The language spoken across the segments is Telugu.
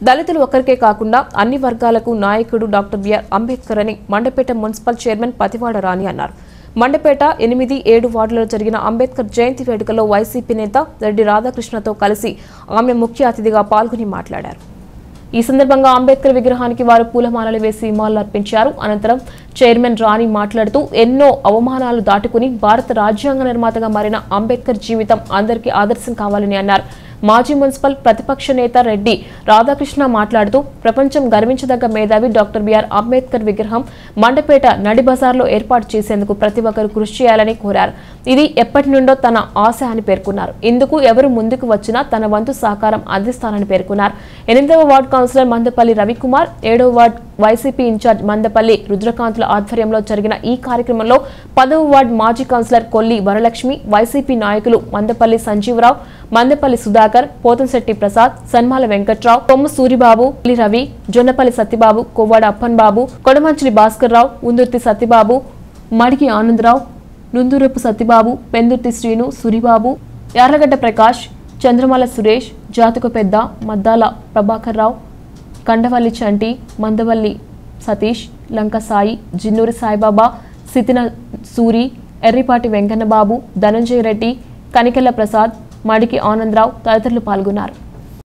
దళితులు ఒక్కరికే కాకుండా అన్ని వర్గాలకు నాయకుడు డాక్టర్ బిఆర్ అంబేద్కర్ అని మండపేట మున్సిపల్ చైర్మన్ పతివాడ రాణి అన్నారు మండపేట ఎనిమిది ఏడు వార్డులలో జరిగిన అంబేద్కర్ జయంతి వేడుకలో వైసీపీ నేత రెడ్డి రాధాకృష్ణతో కలిసి ఆమె ముఖ్య అతిథిగా పాల్గొని మాట్లాడారు ఈ సందర్భంగా అంబేద్కర్ విగ్రహానికి వారు పూలమాలలు వేసి నివాళులు అర్పించారు అనంతరం చైర్మన్ రాణి మాట్లాడుతూ ఎన్నో అవమానాలు దాటుకుని భారత రాజ్యాంగ నిర్మాతగా మారిన అంబేద్కర్ జీవితం అందరికీ ఆదర్శం కావాలని అన్నారు మాజీ మున్సిపల్ ప్రతిపక్ష నేత రెడ్డి రాధాకృష్ణ మాట్లాడుతూ ప్రపంచం గర్వించదగ్గ మేధావి డాక్టర్ బిఆర్ అంబేద్కర్ విగ్రహం మండపేట నడి బజార్లో ఏర్పాటు చేసేందుకు ప్రతి ఒక్కరు కృషి చేయాలని కోరారు ఇది ఎప్పటి నుండో తన ఆశ అని పేర్కొన్నారు ఇందుకు ఎవరు ముందుకు వచ్చినా తన వంతు సహకారం అందిస్తానని పేర్కొన్నారు ఎనిమిదవ వార్డు కౌన్సిలర్ మందపల్లి రవికుమార్ ఏడవ వార్డు వైసీపీ ఇన్ఛార్జ్ మందపల్లి రుద్రకాంతుల ఆధ్వర్యంలో జరిగిన ఈ కార్యక్రమంలో పదవ వార్డు మాజీ కౌన్సిలర్ కొల్లి వరలక్ష్మి వైసీపీ నాయకులు మందపల్లి సంజీవరావు మందపల్లి సుధాకర్ పోతంశెట్టి ప్రసాద్ సన్మాల వెంకట్రావు కొమ్ము సూరిబాబు లి రవి జొన్నపల్లి సత్యబాబు కొవ్వాడ అప్పన్ బాబు కొడమంచిలి భాస్కర్ రావు ఉందుర్తి సత్యబాబు మడికి ఆనందరావు నుందూరపు సత్యబాబు పెందుర్తి శ్రీను సూరిబాబు యార్లగడ్డ ప్రకాష్ చంద్రమల సురేష్ జాతక పెద్ద మద్దాల ప్రభాకర్ రావు కండవల్లి చంటి మందవల్లి సతీష్ లంక సాయి జిన్నూరి సాయిబాబా సితిన సూరి ఎర్రిపాటి వెంకన్నబాబు ధనంజయ రెడ్డి కనికెళ్ల ప్రసాద్ మడికి ఆనందరావు తదితరులు పాల్గొన్నారు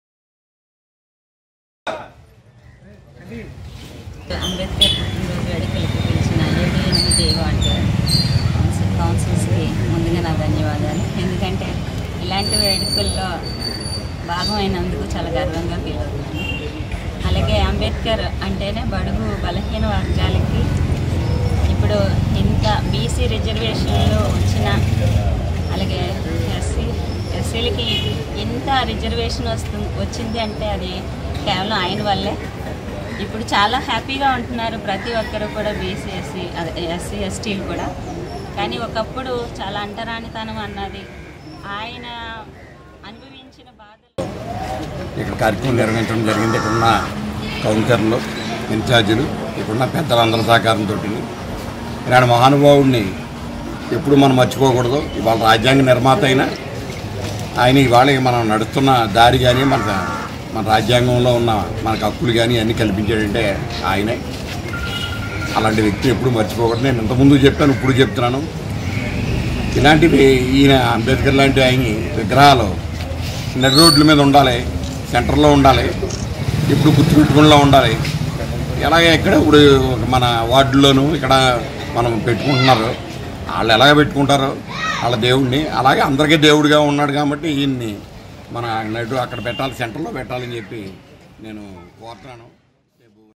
అంబేద్కర్ పుట్టినరోజు వేడుకలకు పిలిచిన ఏడు ఎనిమిది వార్డు కౌన్సిల్ కౌన్సిల్స్కి ముందుగా నా ధన్యవాదాలు ఎందుకంటే ఇలాంటి వేడుకల్లో భాగమైనందుకు చాలా గర్వంగా ఫీల్ అవుతున్నాను అలాగే అంబేద్కర్ అంటేనే బడుగు బలహీన వర్గాలకి ఇప్పుడు ఇంత బీసీ రిజర్వేషన్లు వచ్చిన అలాగే ఎస్సీ ఎస్సీలకి ఇంత రిజర్వేషన్ వస్తుంది వచ్చింది అంటే అది కేవలం ఆయన వల్లే ఇప్పుడు చాలా హ్యాపీగా ఉంటున్నారు ప్రతి ఒక్కరు కూడా బీసీ ఎస్సీ అదే ఎస్సీ ఎస్టీలు కూడా కానీ ఒకప్పుడు చాలా అంటరానితనం అన్నది ఆయన అనుభవించిన బాధలు ఇక్కడ కార్యక్రమం నిర్వహించడం జరిగింది ఇక్కడున్న కౌన్సిలర్లు ఇన్ఛార్జీలు ఇక్కడున్న పెద్దలందరి సహకారంతో ఇలాంటి మహానుభావుడిని ఎప్పుడు మనం మర్చిపోకూడదు ఇవాళ రాజ్యాంగ నిర్మాత అయినా ఆయన ఇవాళ మనం నడుస్తున్న దారి కానీ మన మన రాజ్యాంగంలో ఉన్న మనకు హక్కులు కానీ అన్నీ కల్పించాడంటే ఆయనే అలాంటి వ్యక్తి ఎప్పుడు మర్చిపోకూడదు నేను ఇంతకుముందు చెప్పాను ఇప్పుడు చెప్తున్నాను ఇలాంటివి ఈయన అంబేద్కర్ లాంటి ఆయన విగ్రహాలు నడి రోడ్ల మీద ఉండాలి సెంటర్లో ఉండాలి ఇప్పుడు గుర్తుపెట్టుకునిలో ఉండాలి ఎలాగే ఇక్కడ ఇప్పుడు మన వార్డుల్లోనూ ఇక్కడ మనం పెట్టుకుంటున్నారు వాళ్ళు ఎలాగ పెట్టుకుంటారో వాళ్ళ దేవుడిని అలాగే అందరికీ దేవుడిగా ఉన్నాడు కాబట్టి ఈయన్ని మన నడు అక్కడ పెట్టాలి సెంటర్లో పెట్టాలని చెప్పి నేను కోరుతున్నాను